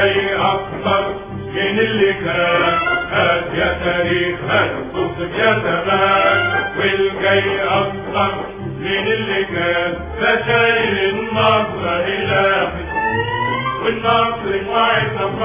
والجاي اكتر من اللي كان هات يا تاريخ هات صوتك يا زمان والجاي اكتر من اللي كان ده شايل النصر الهي والنصر موعدنا في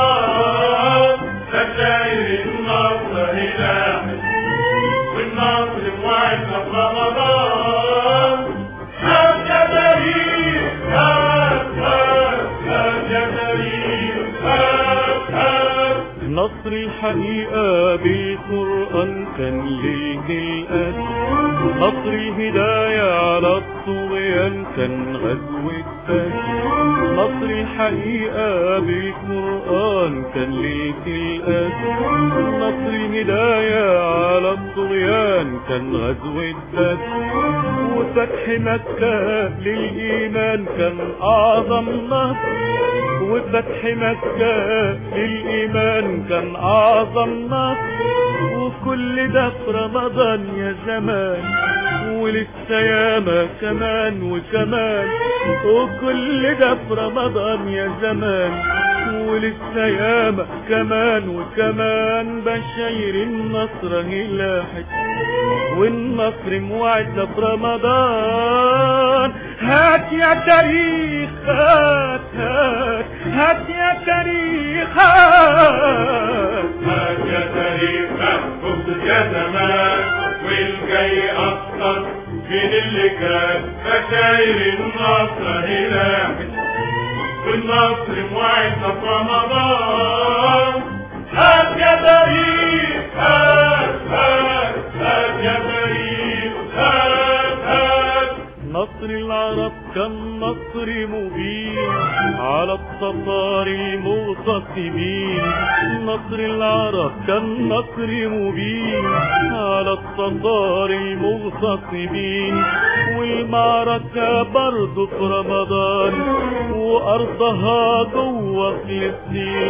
رمضان ده شايل النصر الهي والنصر موعدنا في رمضان هات يا تاريخ هات هات هات يا تاريخ هات هات نصر الحقيقة بالقرآن كان ليك الأجر نصر الهداية على الطغيان كان غزوة بدر نصر الحقيقة بالقرآن كان ليك الأجر نصر الهداية على الطغيان كان غزوة بدر وفتح مكة للإيمان كان أعظم نصر وفتح مكة للإيمان كان أعظم نصر وكل ده في رمضان يا زمان ولسه ياما كمان وكمان وكل ده في رمضان يا زمان ولسه ياما كمان وكمان بشاير النصر هلاحت والنصر موعدنا في رمضان هات يا تاريخ هات هات هات يا تاريخ هات هات يا تاريخ خبز يا زمان والجاي اكتر من اللي كان بشاير النصر هلاحت والنصر موعدنا في رمضان هات يا تاريخ هات هات هات يا تاريخ هات هات نصر العرب كان نصر مبين على التتار المغتصبين نصر العرب كان نصر مبين على التتار المغتصبين والمعركة برضه في رمضان وأرضها جوه فلسطين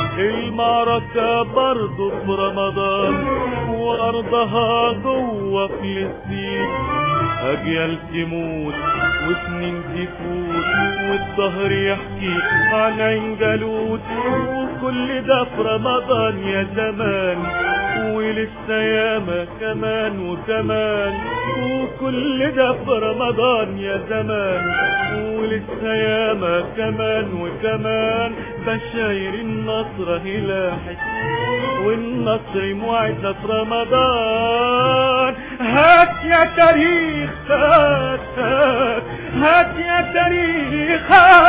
المعركة برضه في رمضان وأرضها جوه فلسطين أجيال تموت وسنين تفوت والظهر يحكي عن عين جالوت وكل ده في رمضان يا زمان ولسه ياما كمان وكمان وكل ده في رمضان يا زمان ولسه ياما كمان وكمان بشاير النصر هلاحت والنصر موعدنا في رمضان هات يا تاريخ هات هات هات يا تاريخ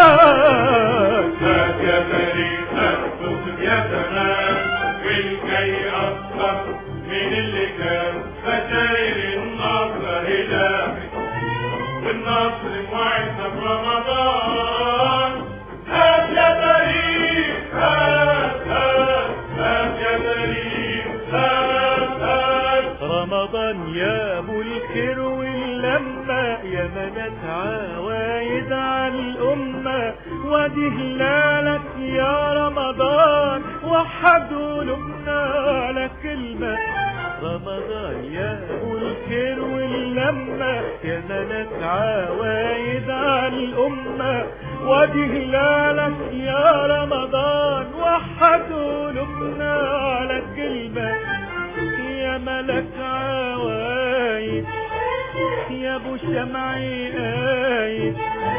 هات هات يا تاريخ خبز يا زمان والجاي اكتر من اللي كان بشاير النصر هلاحت والنصر موعدنا في رمضان هات يا تاريخ هات هات هات يا تاريخ هات هات رمضان يا ابو الخير واللمة يا منت عوايد على الأمة وادي هلالك يا رمضان وحد قلوبنا على كلمة رمضان يا ابو الخير واللمة يا منت عوايد على الأمة وادي هلالك يا رمضان وحد قلوبنا على كلمة يا ملك عوايد يا ابو شمعي قايد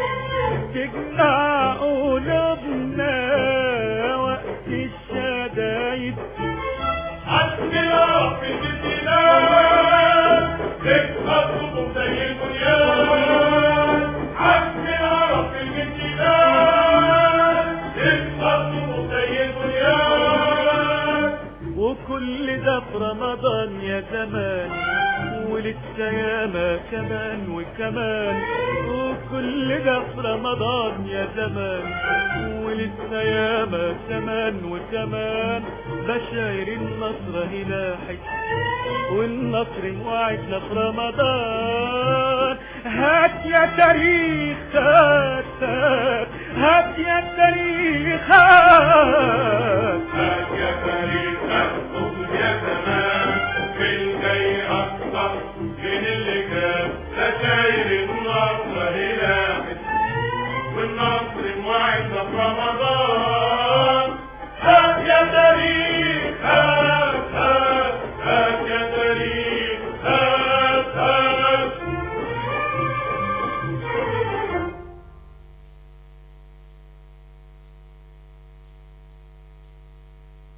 تجمع قلوبنا وقت الشدايد حسبي يا رب البلاد تكسر زي البنيان حسبي يا رب البلاد تكسر زي البنيان وكل ده في رمضان يا زمان ولسه ياما كمان وكمان وكل ده في رمضان يا زمان ولسه ياما كمان وكمان بشاير النصر هلاحت والنصر موعدنا في رمضان هات يا تاريخ هات هات هات يا تاريخ هات